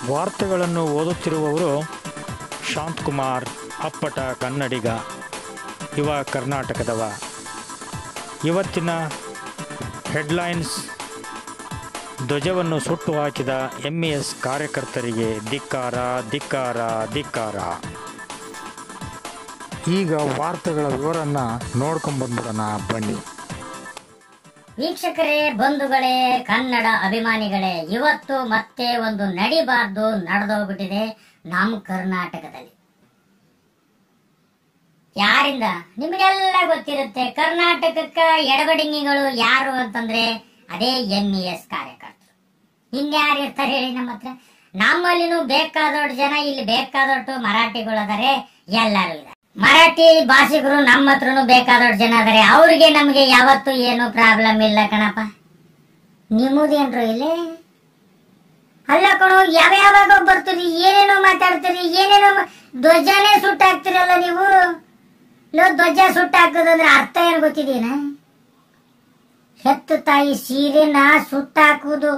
ವಾರ್ತೆಗಳನ್ನು ಓದುತ್ತಿರುವವರು ಶಾಂತಕುಮಾರ್ ಅಪ್ಪಟ ಕನ್ನಡಿಗ ಯುವ ಕರ್ನಾಟಕದವ ಇವತ್ತಿನ ಹೆಡ್ಲೈನ್ಸ್ ಧ್ವಜವನ್ನು ಸುಟ್ಟು ಹಾಕಿದ ಎಂ ಎಸ್ ಕಾರ್ಯಕರ್ತರಿಗೆ ಧಿಕ್ಕಾರ ಧಿಕ್ಕಾರ ಧಿಕ್ಕಾರ ಈಗ ವಾರ್ತೆಗಳ ವಿವರನ್ನ ನೋಡ್ಕೊಂಡ್ಬಂದ್ಬಿಡೋಣ ಬನ್ನಿ ವೀಕ್ಷಕರೇ ಬಂಧುಗಳೇ ಕನ್ನಡ ಅಭಿಮಾನಿಗಳೇ ಇವತ್ತು ಮತ್ತೆ ಒಂದು ನಡಿಬಾರ್ದು ನಡೆದೋಗ್ಬಿಟ್ಟಿದೆ ನಮ್ಮ ಕರ್ನಾಟಕದಲ್ಲಿ ಯಾರಿಂದ ನಿಮಗೆಲ್ಲ ಗೊತ್ತಿರುತ್ತೆ ಕರ್ನಾಟಕಕ್ಕ ಎಡಬಡಿಂಗಿಗಳು ಯಾರು ಅಂತಂದ್ರೆ ಅದೇ ಎಂ ಇ ಎಸ್ ಕಾರ್ಯಕರ್ತರು ಇನ್ಯಾರು ಇರ್ತಾರೆ ಹೇಳಿ ನಮ್ಮ ಹತ್ರ ನಮ್ಮಲ್ಲಿನೂ ಬೇಕಾದಷ್ಟು ಜನ ಇಲ್ಲಿ ಬೇಕಾದಷ್ಟು ಮರಾಠಿಗಳು ಅದಾರೆ ಎಲ್ಲರೂ ಇದ್ದಾರೆ ಮರಾಠಿ ಭಾಷಿಕರು ನಮ್ಮ ಹತ್ರನು ಬೇಕಾದಷ್ಟು ಜನ ಅದಾರೆ ಅವ್ರಿಗೆ ನಮಗೆ ಯಾವತ್ತೂ ಏನು ಪ್ರಾಬ್ಲಮ್ ಇಲ್ಲ ಕಣಪ್ಪ ನಿಮ್ಮದೇನ್ರು ಇಲ್ಲಿ ಅಲ್ಲ ಕಣೋ ಯಾವ ಯಾವಾಗ ಬರ್ತೀರಿ ಏನೇನೋ ಮಾತಾಡ್ತೀರಿ ಏನೇನೋ ಮಾ- ಧ್ವಜನೇ ಸುಟ್ಟಾಕ್ತಿರಲ್ಲ ನೀವು ಲೋ ಧ್ವಜ ಸುಟ್ಟಾಕೋದಂದ್ರೆ ಅರ್ಥ ಏನು ಗೊತ್ತಿದೇನ ಹೆತ್ತು ತಾಯಿ ಸೀರೆನ ಸುಟ್ಟಾಕುವುದು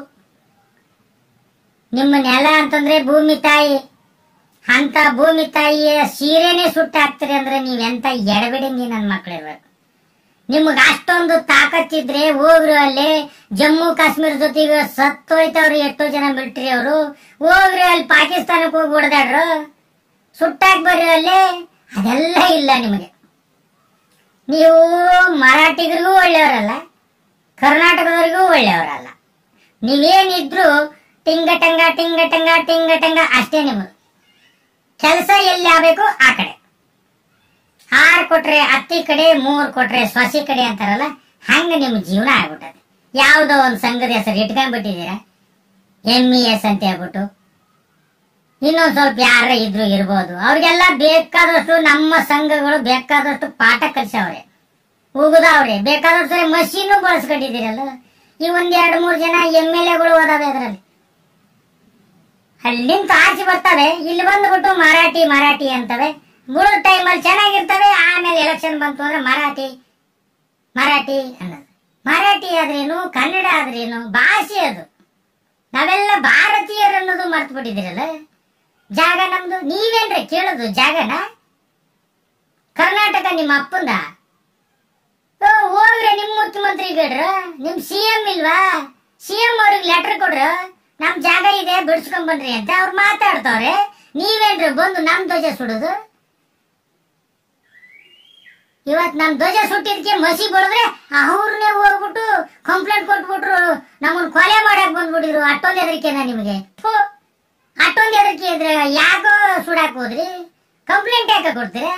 ನಿಮ್ಮ ನೆಲ ಅಂತಂದ್ರೆ ಭೂಮಿ ತಾಯಿ ಅಂತ ಭೂಮಿ ತಾಯಿಯ ಸೀರೆನೆ ಸುಟ್ಟಾಕ್ತೀರಿ ಅಂದ್ರೆ ನೀವೆಂತ ಎಡಬಿಡಂಗಿ ನನ್ನ ಮಕ್ಳಿರ್ಬೇಕು ನಿಮ್ಗೆ ಅಷ್ಟೊಂದು ತಾಕತ್ತಿದ್ರೆ ಹೋಗ್ರಿ ಅಲ್ಲಿ ಜಮ್ಮು ಕಾಶ್ಮೀರ ಜೊತೆಗೆ ಸತ್ತೋಯ್ತವ್ರಿ ಎಷ್ಟೋ ಜನ ಮಿಲಿಟರಿ ಅವರು ಹೋಗ್ರಿ ಅಲ್ಲಿ ಪಾಕಿಸ್ತಾನಕ್ಕೆ ಹೋಗಿ ಹೊಡೆದಾಡ್ರು ಸುಟ್ಟಾಕ್ ಬರ್ರಿ ಅಲ್ಲಿ ಅದೆಲ್ಲ ಇಲ್ಲ ನಿಮಗೆ ನೀವು ಮರಾಠಿಗರಿಗೂ ಒಳ್ಳೆಯವರಲ್ಲ ಕರ್ನಾಟಕದವರಿಗೂ ಒಳ್ಳೆಯವರಲ್ಲ ನೀವೇನಿದ್ರು ಟಿಂಗ ಟಂಗ ಟಿಂಗ ಟಂಗ ಟಿಂಗ ಟಂಗ ಅಷ್ಟೇ ನಿಮ್ಮದು ಕೆಲಸ ಎಲ್ಲಿ ಆಗ್ಬೇಕು ಆ ಕಡೆ ಆರ್ ಕೊಟ್ರೆ ಹತ್ತಿ ಕಡೆ ಮೂರ್ ಕೊಟ್ರೆ ಸೊಸಿ ಕಡೆ ಅಂತಾರಲ್ಲ ಹಂಗ ನಿಮ್ ಜೀವನ ಆಗ್ಬಿಟ್ಟದೆ ಯಾವ್ದೋ ಒಂದ್ ಸಂಘದ ಹೆಸರು ಇಟ್ಕೊಂಡ್ಬಿಟ್ಟಿದ್ದೀರಾ ಎಂ ಇ ಎಸ್ ಅಂತ ಹೇಳ್ಬಿಟ್ಟು ಇನ್ನೊಂದ್ ಸ್ವಲ್ಪ ಯಾರ ಇದ್ರು ಇರ್ಬೋದು ಅವ್ರಿಗೆಲ್ಲ ಬೇಕಾದಷ್ಟು ನಮ್ಮ ಸಂಘಗಳು ಬೇಕಾದಷ್ಟು ಪಾಠ ಕಲ್ಸವ್ರೆ ಉಗುದವ್ರೆ ಬೇಕಾದಷ್ಟು ಸರಿ ಮಷೀನು ಬಳಸ್ಕೊಂಡಿದ್ದೀರಲ್ಲ ಈ ಒಂದ್ ಎರಡ್ ಮೂರ್ ಜನ ಎಂ ಎಲ್ ಎಗಳು ಓದಾವೆ ಅದ್ರಲ್ಲಿ ಅಲ್ಲಿಂದ ಆಚೆ ಬರ್ತವೆ ಇಲ್ಲಿ ಬಂದ್ಬಿಟ್ಟು ಮರಾಠಿ ಮರಾಠಿ ಅಂತವೆ ಮುಳು ಟೈಮಲ್ಲಿ ಚೆನ್ನಾಗಿರ್ತವೆ ಆಮೇಲೆ ಎಲೆಕ್ಷನ್ ಬಂತು ಅಂದ್ರೆ ಮರಾಠಿ ಮರಾಠಿ ಅನ್ನೋದು ಮರಾಠಿ ಆದ್ರೇನು ಕನ್ನಡ ಆದ್ರೇನು ಭಾಷೆ ಅದು ನಾವೆಲ್ಲ ಭಾರತೀಯರು ಅನ್ನೋದು ಮರ್ತು ಬಿಟ್ಟಿದ್ದೀರಲ್ಲ ಜಾಗ ನಮ್ದು ನೀವೇನ್ರಿ ಕೇಳೋದು ಜಾಗನ ಕರ್ನಾಟಕ ನಿಮ್ಮ ಅಪ್ಪಂದ ಓ, ಹೋಗ್ರಿ ನಿಮ್ ಮುಖ್ಯಮಂತ್ರಿ ಗಡ್ರ ನಿಮ್ ಸಿ ಎಂ ಇಲ್ವಾ ಸಿ ಎಂ ಅವ್ರಿಗೆ ಲೆಟರ್ ಕೊಡ್ರ ನಮ್ ಜಾಗ ಇದೆ ಬಿಡಿಸ್ಕೊಂಡ್ ಬನ್ರಿ ಅಂತ ಅವ್ರು ಮಾತಾಡ್ತವ್ರೆ ನೀವೇನ್ರಿ ಬಂದು ನಮ್ ಧ್ವಜ ಸುಡೋದು ಇವತ್ ನಮ್ ಧ್ವಜ ಸುಟ್ಟಿದ್ಕೆ ಮಸಿ ಬಡದ್ರೆ ಅವ್ರನ್ನೇ ಹೋಗ್ಬಿಟ್ಟು ಕಂಪ್ಲೇಂಟ್ ಕೊಟ್ಬಿಟ್ರು ನಮ್ಮನ್ ಕೊಲೆ ಮಾಡಕ್ ಬಂದ್ಬಿಟ್ಟಿರು ಅಷ್ಟೊಂದ್ ಹೆದರಿಕೆನ ನಿಮಗೆ ಥು, ಅಷ್ಟೊಂದ್ ಹೆದರಿಕೆ ಇದ್ರೆ ಯಾಕೋ ಸುಡಾಕ್ ಹೋದ್ರಿ ಕಂಪ್ಲೇಂಟ್ ಯಾಕೆ ಕೊಡ್ತೀರಾ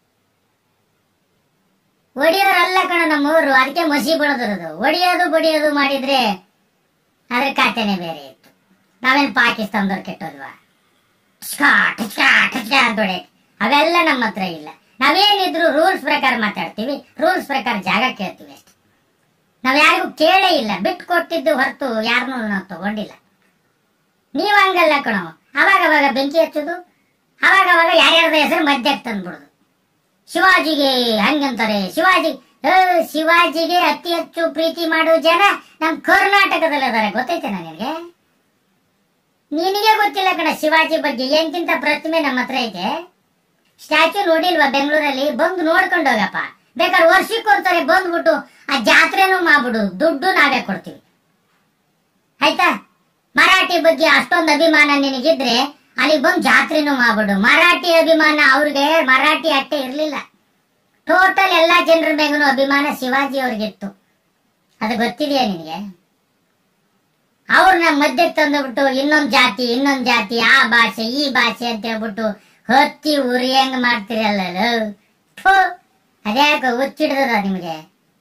ಒಡಿಯೋರಲ್ಲ ಕಣ ನಮ್ಮವರು ಅದಕ್ಕೆ ಮಸಿ ಬೆಳೆದಿರೋದು ಒಡಿಯೋದು ಬಡಿಯೋದು ಮಾಡಿದ್ರೆ ಅದ್ರ ಖಾತೆನೆ ಬೇರೆ ಇತ್ತು ನಾವೇನ್ ಪಾಕಿಸ್ತಾನದವ್ರು ಕೆಟ್ಟೋದ್ವಾ ಠ್ಸ್ಕಾ, ಠ್ಸ್ಕಾ, ಠ್ಸ್ಕಾ ಅಂತ ಹೊಡೆಯಕ್ಕೆ. ಅವೆಲ್ಲ ನಮ್ಮ ಹತ್ರ ಇಲ್ಲ ನಾವೇನಿದ್ರು ರೂಲ್ಸ್ ಪ್ರಕಾರ ಮಾತಾಡ್ತೀವಿ ರೂಲ್ಸ್ ಪ್ರಕಾರ ಜಾಗ ಕೇಳ್ತೀವಿ ಅಷ್ಟೇ ನಾವ್ ಯಾರಿಗೂ ಕೇಳೇ ಇಲ್ಲ ಬಿಟ್ಟು ಕೊಟ್ಟಿದ್ದು ಹೊರತು ಯಾರನ್ನೂ ನಾವು ತಗೊಂಡಿಲ್ಲ ನೀವ್ ಹಂಗಲ್ಲ ಕಣೋ ಅವಾಗ ಅವಾಗ ಬೆಂಕಿ ಹಚ್ಚೋದು ಅವಾಗ ಅವಾಗ ಯಾರ್ಯಾರ್ದ ಹೆಸರು ಮಧ್ಯಕ್ಕೆ ತಂದ್ಬಿಡುದು ಶಿವಾಜಿಗೆ ಹಂಗಂತಾರೆ ಶಿವಾಜಿ ಏ, ಶಿವಾಜಿಗೆ ಅತಿ ಹೆಚ್ಚು ಪ್ರೀತಿ ಮಾಡೋ ಜನ ನಮ್ ಕರ್ನಾಟಕದಲ್ಲಿ ಅದಾರೆ ಗೊತ್ತೈತೆ ನಿನಗೆ ನಿನಗೆ ಗೊತ್ತಿಲ್ಲ ಕಣ ಶಿವಾಜಿ ಬಗ್ಗೆ ಎಂತಿಂತ ಪ್ರತಿಮೆ ನಮ್ಮ ಹತ್ರ ಐತೆ ಸ್ಟ್ಯಾಚ್ಯೂ ನೋಡಿಲ್ವಾ ಬೆಂಗಳೂರಲ್ಲಿ ಬಂದು ನೋಡ್ಕೊಂಡು ಹೋಗಪ್ಪ ಬೇಕಾದ್ರೆ ವರ್ಷಕ್ಕೊಂದ್ಸರಿ ಬಂದ್ಬಿಟ್ಟು ಆ ಜಾತ್ರೆನೂ ಮಾಡ್ಬಿಡು ದುಡ್ಡು ನಾವೇ ಕೊಡ್ತೀವಿ ಆಯ್ತಾ ಮರಾಠಿ ಬಗ್ಗೆ ಅಷ್ಟೊಂದು ಅಭಿಮಾನ ನಿನಗಿದ್ರೆ ಅಲ್ಲಿಗೆ ಬಂದು ಜಾತ್ರೆನೂ ಮಾಡ್ಬಿಡು ಮರಾಠಿ ಅಭಿಮಾನ ಅವ್ರಿಗೆ ಮರಾಠಿ ಅಟ್ಟೆ ಇರ್ಲಿಲ್ಲ ಟೋಟಲ್ ಎಲ್ಲಾ ಜನರ ಮೇಗೂ ಅಭಿಮಾನ ಶಿವಾಜಿ ಅವ್ರಿಗಿತ್ತು ಅದು ಗೊತ್ತಿದೆಯಾ ನಿನಗೆ ಅವ್ರನ್ನ ಮಧ್ಯಕ್ಕೆ ತಂದುಬಿಟ್ಟು ಇನ್ನೊಂದ್ ಜಾತಿ ಇನ್ನೊಂದ್ ಜಾತಿ ಆ ಭಾಷೆ ಈ ಭಾಷೆ ಅಂತ ಹೇಳ್ಬಿಟ್ಟು ಹತ್ತಿ ಉರಿಯಂಗ್ ಮಾಡ್ತಿರಲ್ಲ ಥು, ಅದ್ಯಾಕೆ ಹುಚ್ಚಿಡ್ದದ ನಿಮಗೆ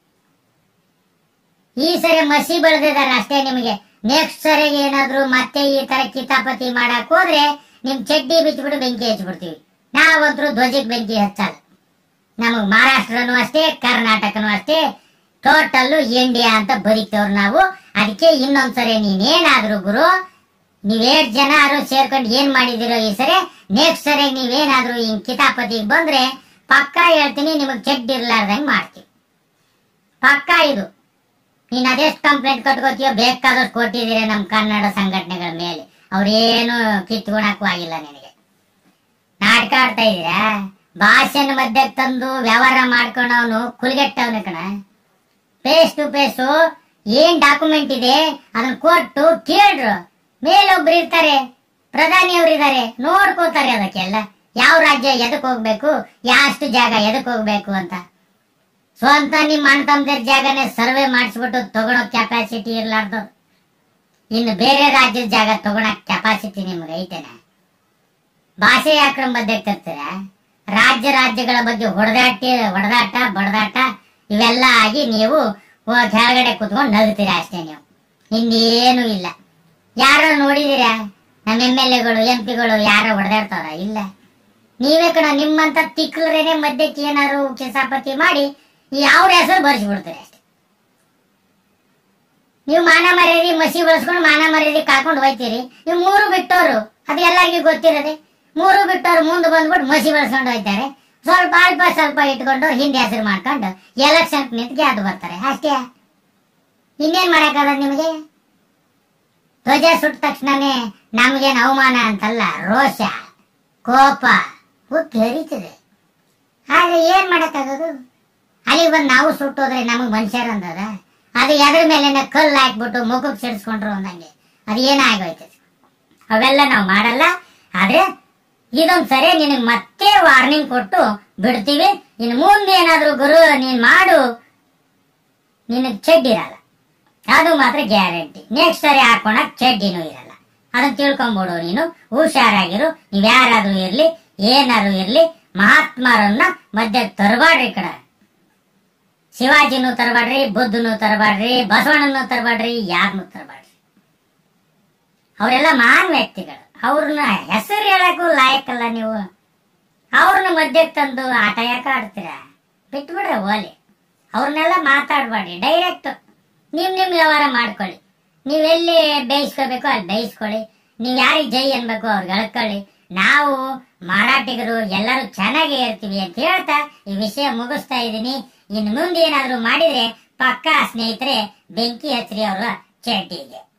ಈ ಸರಿ ಮಸಿ ಬೆಳೆದಿದ್ದಾರೆ ಅಷ್ಟೇ ನಿಮಗೆ ನೆಕ್ಸ್ಟ್ ಸರಿಗೆ ಏನಾದ್ರು ಮತ್ತೆ ಈ ತರ ಕಿತಾಪತಿ ಮಾಡಕ್ ಹೋದ್ರೆ ನಿಮ್ ಚಡ್ಡಿ ಬಿಚ್ಚಿಬಿಟ್ಟು ಬೆಂಕಿ ಹಚ್ಬಿಡ್ತೀವಿ ನಾವಂತರೂ ಧ್ವಜಕ್ಕೆ ಬೆಂಕಿ ಹಚ್ಚಲ್ಲ ನಮಗ್ ಮಹಾರಾಷ್ಟ್ರನು ಅಷ್ಟೇ ಕರ್ನಾಟಕನು ಅಷ್ಟೇ ಟೋಟಲ್ ಇಂಡಿಯಾ ಅಂತ ಬರೀತೇವ್ರು ನಾವು ಅದಕ್ಕೆ ಇನ್ನೊಂದ್ಸರಿ ನೀನೇನಾದ್ರು ಗುರು ನೀವೇಟ್ ಜನ ಯಾರು ಸೇರ್ಕೊಂಡು ಏನ್ ಮಾಡಿದಿರೋ ಈ ಸರಿ ನೆಕ್ಸ್ಟ್ ಸರಿ ನೀವೇನಾದ್ರೂ ಹಿಂಗ್ ಕಿತಾಪತಿಗೆ ಬಂದ್ರೆ ಪಕ್ಕಾ ಹೇಳ್ತೀನಿ ನಿಮಗ್ ಚೆಡ್ ಇರ್ಲಾರ್ದಂಗ್ ಮಾಡ್ತೀವಿ ಪಕ್ಕಾ ಇದು ನೀನ್ ಅದೆಷ್ಟು ಕಂಪ್ಲೇಂಟ್ ಕಟ್ಕೋತೀಯೋ ಬೇಕಾದಷ್ಟು ಕೊಟ್ಟಿದ್ದೀರಿ ನಮ್ ಕನ್ನಡ ಸಂಘಟನೆಗಳ ಮೇಲೆ ಅವ್ರೇನು ಕಿತ್ಕೊಳಕ್ಕೂ ಆಗಿಲ್ಲ ನಿನಗೆ ನಾಟಕ ಆಡ್ತಾ ಇದೀರಾ ಭಾಷೆನ ಮಧ್ಯಕ್ಕೆ ತಂದು ವ್ಯವಹಾರ ಮಾಡ್ಕೊಂಡವನು ಕುಲ್ಗೆಟ್ಟವನ ಕಣ ಫೇಸ್ ಟು ಫೇಸು ಏನ್ ಡಾಕ್ಯುಮೆಂಟ್ ಇದೆ ಅದನ್ನ ಕೊಟ್ಟು ಕೇಳ್ರು ಮೇಲೊಬ್ರು ಇರ್ತಾರೆ ಪ್ರಧಾನಿಯವರು ಇದ್ದಾರೆ ನೋಡ್ಕೋತಾರೆ ಅದಕ್ಕೆಲ್ಲ ಯಾವ ರಾಜ್ಯ ಎದಕ್ ಹೋಗ್ಬೇಕು ಯಾಷ್ಟು ಜಾಗ ಎದಕ್ ಹೋಗ್ಬೇಕು ಅಂತ ಸ್ವಂತ ನಿಮ್ಮ ಅಣ್ಣ ತಮ್ಮದಿರ ಜಾಗನೇ ಸರ್ವೆ ಮಾಡಿಸ್ಬಿಟ್ಟು ತಗೊಳೋ ಕೆಪಾಸಿಟಿ ಇರ್ಲಾರ್ದು ಇನ್ನು ಬೇರೆ ರಾಜ್ಯದ ಜಾಗ ತಗೊಳಕ್ ಕೆಪಾಸಿಟಿ ನಿಮ್ಗೆ ಐತೆನಾ ಭಾಷೆ ಯಾಕ್ರ ಮಧ್ಯಕ್ಕೆ ತರ್ತೀರ ರಾಜ್ಯ ರಾಜ್ಯಗಳ ಬಗ್ಗೆ ಹೊಡೆದಾಟ ಹೊಡೆದಾಟ ಬಡದಾಟ ಇವೆಲ್ಲ ಆಗಿ ನೀವು ಹೋ- ಕೆಳಗಡೆ ಕುತ್ಕೊಂಡು ನಗ್ತೀರಾ ಅಷ್ಟೇ ನೀವು ಇನ್ನೇನು ಇಲ್ಲ ಯಾರೋ ನೋಡಿದೀರಾ ನಮ್ಮ ಎಮ್ ಎಲ್ ಎಗಳು ಎಂ ಪಿಗಳು ಯಾರೋ ಹೊಡೆದಾಡ್ತಾರ ಇಲ್ಲ ನೀವೇ ಕಣ ನಿಮ್ಮಂತ ತಿಕ್ಲರೇನೆ ಮಧ್ಯಕ್ಕೆ ಏನಾರು ಕಿಸಾಪತಿ ಮಾಡಿ ಯಾವ ಹೆಸರು ಬರ್ಸ್ಬಿಡ್ತೀರಿ ಅಷ್ಟೇ ನೀವು ಮಾನ ಮರ್ಯಾದೆ ಮಸಿ ಬಳಸ್ಕೊಂಡು ಮಾನ ಮರ್ಯಾದೆ ಕಾಕೊಂಡು ಹೋಯ್ತೀರಿ ನೀವು ಮೂರು ಬಿಟ್ಟೋರು ಅದು ಎಲ್ಲರಿಗೂ ಗೊತ್ತಿರದೆ ಮೂರು ಬಿಟ್ಟೋರು ಮುಂದೆ ಬಂದ್ಬಿಟ್ಟು ಮಸಿ ಬಳಸ್ಕೊಂಡು ಹೋಯ್ತಾರೆ ಸ್ವಲ್ಪ ಅಲ್ಪ ಸ್ವಲ್ಪ ಇಟ್ಕೊಂಡು ಹಿಂದೆ ಹೆಸರು ಮಾಡ್ಕೊಂಡು ಎಲೆಕ್ಷನ್ ನಿಂತು ಗೆದ್ದು ಬರ್ತಾರೆ ಅಷ್ಟೇ ಇನ್ನೇನ್ ಮಾಡಕ್ಕಾಗದ ನಿಮಗೆ ಧ್ವಜ ಸುಟ್ಟ ತಕ್ಷಣನೇ ನಮಗೇನು ಅವಮಾನ ಅಂತಲ್ಲ ರೋಷ ಕೋಪ ಉಕ್ಕಿ ಹರಿತದೆ ಆದ್ರೆ ಏನ್ ಮಾಡಕ್ಕಾಗೋದು ಅಲ್ಲಿಗೆ ಬಂದು ನಾವು ಸುಟ್ಟೋದ್ರೆ ನಮಗೆ ಮನುಷ್ಯರ ಅಂದದ ಅದು ಎದ್ರ ಮೇಲೆ ಕಲ್ಲು ಹಾಕ್ಬಿಟ್ಟು ಮುಖಕ್ಕೆ ಸಿಡಿಸ್ಕೊಂಡ್ರು ಅಂದಂಗೆ ಅದು ಏನಾಗೋಯ್ತದೆ ಅವೆಲ್ಲ ನಾವು ಮಾಡಲ್ಲ ಆದ್ರೆ ಇದೊಂದ್ ಸರಿ ನಿನಗೆ ಮತ್ತೆ ವಾರ್ನಿಂಗ್ ಕೊಟ್ಟು ಬಿಡ್ತೀವಿ ಇನ್ನು ಮುಂದೆ ಏನಾದ್ರೂ ಗುರು ನೀನ್ ಮಾಡು ನಿನಗೆ ಚೆಡ್ಡಿರಲ್ಲ ಅದು ಮಾತ್ರ ಗ್ಯಾರಂಟಿ ನೆಕ್ಸ್ಟ್ ಸರಿ ಹಾಕೊಳಕ್ ಚಡ್ಡಿನೂ ಇರಲ್ಲ ಅದನ್ನ ತಿಳ್ಕೊಂಬಿಡು ನೀನು ಹುಷಾರಾಗಿರು ನೀವ್ ಯಾರಾದ್ರೂ ಇರ್ಲಿ ಏನಾದ್ರು ಇರ್ಲಿ ಮಹಾತ್ಮರನ್ನ ಮಧ್ಯ ತರಬಾಡ್ರಿ ಈ ಕಡೆ ಶಿವಾಜಿನೂ ತರಬಾಡ್ರಿ ಬುದ್ಧನೂ ತರಬಾಡ್ರಿ ಬಸವಣ್ಣನೂ ತರಬಾಡ್ರಿ ಯಾರನ್ನೂ ತರಬಾಡ್ರಿ ಅವರೆಲ್ಲ ಮಹಾನ್ ವ್ಯಕ್ತಿಗಳು ಅವ್ರನ್ನ ಹೆಸರು ಹೇಳಕ್ಕೂ ಲಾಯಕ್ಕಲ್ಲ ನೀವು ಅವ್ರನ್ನ ಮಧ್ಯಕ್ಕೆ ತಂದು ಆಟ ಯಾಕೆ ಆಡ್ತೀರಾ ಬಿಟ್ಬಿಡ್ರೆ ಓಲಿ ಅವ್ರನ್ನೆಲ್ಲ ಮಾತಾಡ್ಬೇಡಿ ಡೈರೆಕ್ಟ್ ನಿಮ್ ನಿಮ್ ವ್ಯವಹಾರ ಮಾಡ್ಕೊಳ್ಳಿ ನೀವೆಲ್ಲಿ ಬೇಯಿಸ್ಕೋಬೇಕು ಅಲ್ಲಿ ಬೇಯಿಸ್ಕೊಳ್ಳಿ ನೀವ್ ಯಾರಿಗೆ ಜೈ ಅನ್ಬೇಕು ಅವ್ರಿಗೆ ಎಳ್ಕೊಳ್ಳಿ ನಾವು ಮರಾಠಿಗರು ಎಲ್ಲರೂ ಚೆನ್ನಾಗೇ ಇರ್ತೀವಿ ಅಂತ ಹೇಳ್ತಾ ಈ ವಿಷಯ ಮುಗಿಸ್ತಾ ಇದ್ದೀನಿ ಇನ್ನು ಮುಂದೆ ಏನಾದ್ರು ಮಾಡಿದ್ರೆ ಪಕ್ಕಾ ಸ್ನೇಹಿತರೆ ಬೆಂಕಿ ಹಚ್ರಿ ಅವರ ಚಡ್ಡಿಗೆ